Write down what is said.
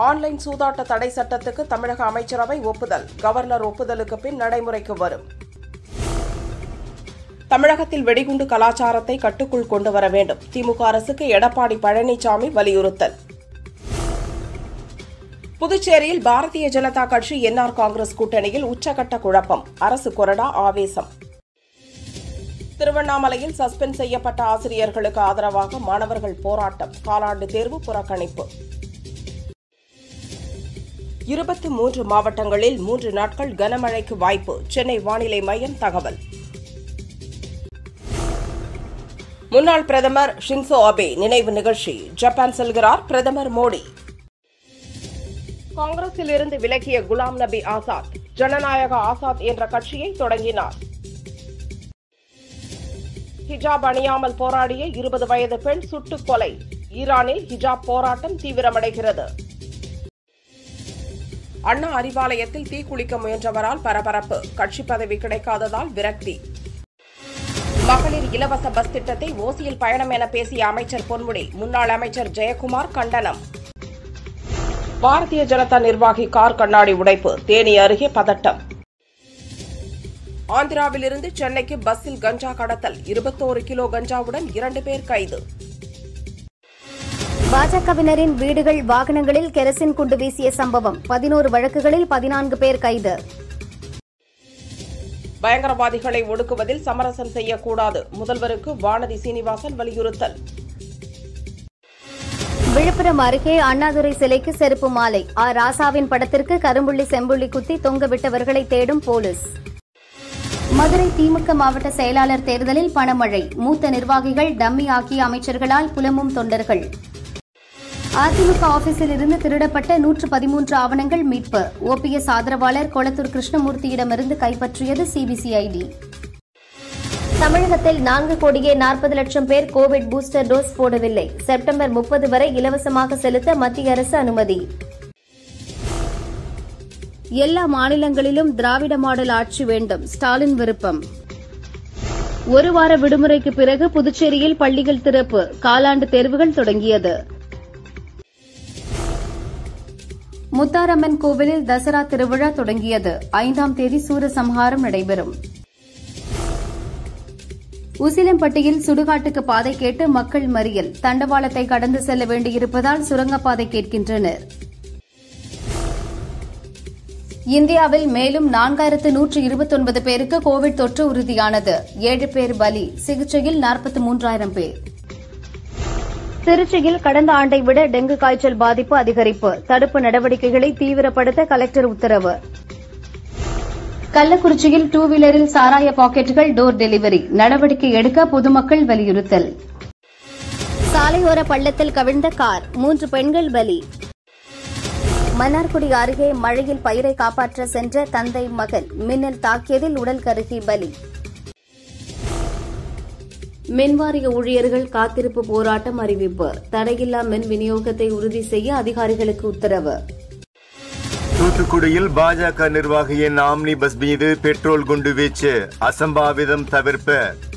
online சூதாட்ட தடை சட்டத்துக்கு தமிழக அமைச்சரவை ஒப்புதல் கவர்னர் ஒப்புதலுக்கு பின் நடைமுறைக்கு வரும் தமிழகத்தில் வெடிகுண்டு கலாச்சாரத்தை கட்டுக்குள் கொண்டு வர வேண்டும் திமுக அரசுக்கு எடப்பாடி பழனிசாமி வலியுறுத்தல் புதுச்சேரியில் பாரதிய ஜனதா கட்சி என்ஆர் காங்கிரஸ் கூட்டணியில் உச்சகட்ட குழப்பம் அரசு கொறடா ஆவேசம் திருவண்ணாமலையில் சஸ்பெண்ட் செய்யப்பட்ட ஆசிரியர்களுக்கு ஆதரவாக மாணவர்கள் போராட்டம் காலாண்டு தேர்வு புறக்கணிப்பு இருபத்தி மூன்று மாவட்டங்களில் மூன்று நாட்கள் கனமழைக்கு வாய்ப்பு சென்னை வானிலை மையம் தகவல் முன்னாள் பிரதமர் ஷின்சோ அபே நினைவு நிகழ்ச்சி ஜப்பான் செல்கிறார் பிரதமர் மோடி காங்கிரஸில் இருந்து விலகிய குலாம் நபி ஆசாத் ஜனநாயக ஆசாத் என்ற கட்சியை தொடங்கினார் ஹிஜாப் அணியாமல் போராடிய இருபது வயது பெண் சுட்டுக் கொலை ஈரானில் ஹிஜாப் போராட்டம் தீவிரமடைகிறது அண்ணா அறிவாலயத்தில் தீக்குளிக்க முயன்றவரால் பரபரப்பு கட்சி பதவி கிடைக்காததால் விரக்தி மகளிர் இலவச பஸ் திட்டத்தை ஓசியில் பயணம் என பேசிய அமைச்சர் பொன்முடி முன்னாள் அமைச்சர் ஜெயக்குமார் கண்டனம் பாரதிய ஜனதா நிர்வாகி கார் கண்ணாடி உடைப்பு தேனி அருகே பதட்டம் ஆந்திராவிலிருந்து சென்னைக்கு பஸ்ஸில் கஞ்சா கடத்தல் இருபத்தோரு கிலோ கஞ்சாவுடன் இரண்டு பேர் கைது பாஜகவினரின் வீடுகள் வாகனங்களில் கெரசின் குண்டு வீசிய சம்பவம் பதினோரு வழக்குகளில் பதினான்கு பேர் கைது பயங்கரவாதிகளை ஒடுக்குவதில் சமரசம் செய்யக்கூடாது முதல்வருக்கு வானதி சீனிவாசன் வலியுறுத்தல் விழுப்புரம் அருகே அண்ணாதுரை சிலைக்கு செருப்பு மாலை ஆ ராசாவின் படத்திற்கு கரும்புள்ளி செம்புள்ளி குத்தி தொங்கவிட்டவர்களை தேடும் போலீஸ் மதுரை திமுக மாவட்ட செயலாளர் தேர்தலில் பணமழை மூத்த நிர்வாகிகள் டம்மி ஆக்கிய அமைச்சர்களால் புலமும் தொண்டர்கள் அதிமுக ஆபீஸில் இருந்து திருடப்பட்ட நூற்று பதிமூன்று ஆவணங்கள் மீட்பு ஓபிஎஸ் ஆதரவாளர் கொளத்தூர் கிருஷ்ணமூர்த்தியிடமிருந்து கைப்பற்றியது சிபிசிஐடி தமிழகத்தில் நான்கு கோடியே நாற்பது லட்சம் பேர் கோவிட் பூஸ்டர் டோஸ் போடவில்லை செப்டம்பர் முப்பது வரை இலவசமாக செலுத்த மத்திய அரசு அனுமதி எல்லா மாநிலங்களிலும் திராவிட மாடல் ஆட்சி வேண்டும் ஸ்டாலின் விருப்பம் ஒரு வார விடுமுறைக்கு பிறகு புதுச்சேரியில் பள்ளிகள் திறப்பு காலாண்டு தேர்வுகள் தொடங்கியது முத்தாரம்மன் கோவிலில் தசரா திருவிழா தொடங்கியது ஐந்தாம் தேதி சூரசம்ஹாரம் நடைபெறும் உசிலம்பட்டியில் சுடுகாட்டுக்கு பாதை கேட்டு மக்கள் மறியல் தண்டவாளத்தை கடந்து செல்ல வேண்டியிருப்பதால் சுரங்கப்பாதை கேட்கின்றனர் இந்தியாவில் மேலும் நான்காயிரத்து நூற்று இருபத்தொன்பது பேருக்கு கோவிட் தொற்று உறுதியானது ஏழு பேர் பலி சிகிச்சையில் நாற்பத்தி மூன்றாயிரம் பேர் திருச்சியில் கடந்த ஆண்டை விட டெங்கு காய்ச்சல் பாதிப்பு அதிகரிப்பு தடுப்பு நடவடிக்கைகளை தீவிரப்படுத்த கலெக்டர் உத்தரவு கள்ளக்குறிச்சியில் டூ வீலரில் சாராய பாக்கெட்டுகள் டோர் டெலிவரி நடவடிக்கை எடுக்க பொதுமக்கள் வலியுறுத்தல் சாலையோர பள்ளத்தில் கவிழ்ந்த கார் மூன்று பெண்கள் பலி மன்னார்குடி அருகே மழையில் பயிரை காப்பாற்ற சென்ற தந்தை மகன் மின்னல் தாக்கியதில் உடல் கருகி பலி மின்வாரிய ஊழியர்கள் காத்திருப்பு போராட்டம் அறிவிப்பு தடையில்லா மின் விநியோகத்தை உறுதி செய்ய அதிகாரிகளுக்கு உத்தரவு தூத்துக்குடியில் பாஜக நிர்வாகியின் ஆம்னி பஸ் மீது பெட்ரோல் குண்டு வீச்சு அசம்பாவிதம் தவிர்ப்பு